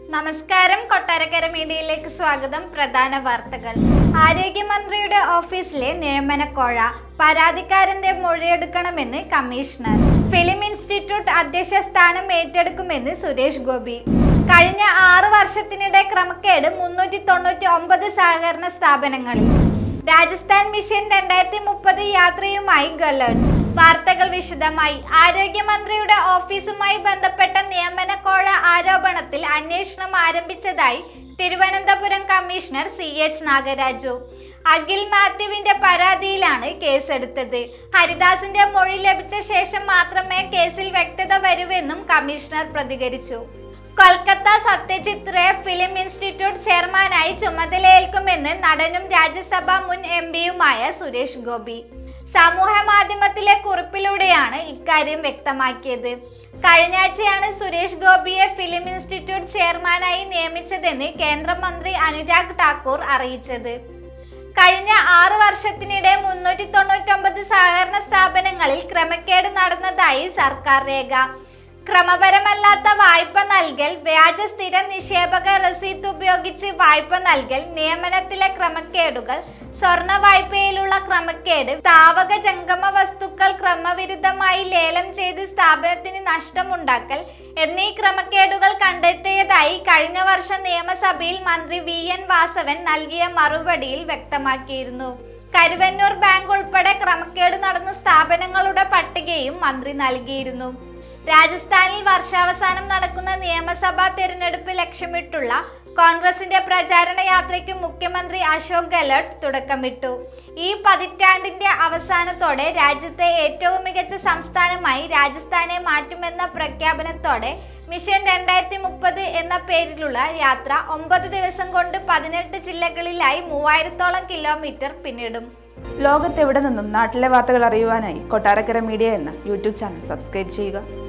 നമസ്കാരം കൊട്ടാരക്കര മീഡിയയിലേക്ക് സ്വാഗതം പ്രധാന വാർത്തകൾ ആരോഗ്യമന്ത്രിയുടെ ഓഫീസിലെ നിയമനക്കോഴ പരാതിക്കാരന്റെ മൊഴിയെടുക്കണമെന്ന് കമ്മീഷണർ ഫിലിം ഇൻസ്റ്റിറ്റ്യൂട്ട് അധ്യക്ഷ സ്ഥാനം ഏറ്റെടുക്കുമെന്ന് സുരേഷ് ഗോപി കഴിഞ്ഞ ആറ് വർഷത്തിനിടെ ക്രമക്കേട് മുന്നൂറ്റി തൊണ്ണൂറ്റി ഒമ്പത് സഹകരണ സ്ഥാപനങ്ങളിൽ രാജസ്ഥാൻ മിഷൻ രണ്ടായിരത്തി മുപ്പത് യാത്രയുമായി ഗലേഡ് വാർത്തകൾ വിശദമായി ആരോഗ്യമന്ത്രിയുടെ ഓഫീസുമായി ബന്ധപ്പെട്ട നിയമന കോഴ ആരോപണത്തിൽ അന്വേഷണം ആരംഭിച്ചതായി Thiruvananthapuram commissioner C H Nagaraju Akhil മാത്യുവിന്റെ പരാതിയിലാണ് കേസെടുത്തത് ഹരിദാസിന്റെ മൊഴി ലഭിച്ച ശേഷം മാത്രമേ കേസിൽ വ്യക്തത വരുവെന്നും കമ്മീഷണർ പ്രതികരിച്ചു കൊൽക്കത്ത സത്യജിത് റേ ഫിലിം ഇൻസ്റ്റിറ്റ്യൂട്ട് ചെയർമാനായി ചുമതലയേൽക്കുമെന്ന് നടനും രാജ്യസഭാ മുൻ എം പിയുമായ സുരേഷ് ഗോപി സമൂഹ മാധ്യമത്തിലെ കുറിപ്പിലൂടെയാണ് ഇക്കാര്യം വ്യക്തമാക്കിയത് കഴിഞ്ഞയാഴ്ചയാണ് സുരേഷ് ഗോപിയെ ഫിലിം ഇൻസ്റ്റിറ്റ്യൂട്ട് ചെയർമാനായി നിയമിച്ചതെന്ന് കേന്ദ്രമന്ത്രി അനുരാഗ് ഠാക്കൂർ അറിയിച്ചത് കഴിഞ്ഞ ആറ് വർഷത്തിനിടെ മുന്നൂറ്റി തൊണ്ണൂറ്റൊമ്പത് സഹകരണ സ്ഥാപനങ്ങളിൽ ക്രമക്കേട് നടന്നതായി സർക്കാർ രേഖ ക്രമപരമല്ലാത്ത വായ്പ നൽകൽ വ്യാജ സ്ഥിര നിക്ഷേപക റസീത്ത് ഉപയോഗിച്ച് വായ്പ നൽകൽ നിയമനത്തിലെ ക്രമക്കേടുകൾ സ്വർണ വായ്പയിലുള്ള ക്രമക്കേട് താവക ജംഗമ വസ്തുക്കൾ ക്രമവിരുദ്ധമായി ലേലം ചെയ്ത് സ്ഥാപനത്തിന് നഷ്ടമുണ്ടാക്കൽ എന്നീ ക്രമക്കേടുകൾ കണ്ടെത്തിയതായി കഴിഞ്ഞ വർഷം നിയമസഭയിൽ മന്ത്രി വി എൻ വാസവൻ നൽകിയ മറുപടിയിൽ വ്യക്തമാക്കിയിരുന്നു കരുവന്നൂർ ബാങ്ക് ഉൾപ്പെടെ ക്രമക്കേട് നടന്ന സ്ഥാപനങ്ങളുടെ പട്ടികയും മന്ത്രി നൽകിയിരുന്നു രാജസ്ഥാനിൽ വർഷാവസാനം നടക്കുന്ന നിയമസഭാ തെരഞ്ഞെടുപ്പ് ലക്ഷ്യമിട്ടുള്ള കോൺഗ്രസിന്റെ പ്രചാരണ യാത്രയ്ക്ക് മുഖ്യമന്ത്രി അശോക് ഗെഹ്ലോട്ട് തുടക്കമിട്ടു ഈ പതിറ്റാണ്ടിന്റെ അവസാനത്തോടെ രാജ്യത്തെ ഏറ്റവും മികച്ച സംസ്ഥാനമായി രാജസ്ഥാനെ മാറ്റുമെന്ന പ്രഖ്യാപനത്തോടെ മിഷൻ രണ്ടായിരത്തി മുപ്പത് എന്ന പേരിലുള്ള യാത്ര ഒമ്പത് ദിവസം കൊണ്ട് പതിനെട്ട് ജില്ലകളിലായി മൂവായിരത്തോളം കിലോമീറ്റർ പിന്നിടും ലോകത്തെവിടെ നിന്നും നാട്ടിലെ വാർത്തകൾ അറിയുവാനായി കൊട്ടാരക്കര മീഡിയ എന്ന യൂട്യൂബ് ചാനൽ സബ്സ്ക്രൈബ് ചെയ്യുക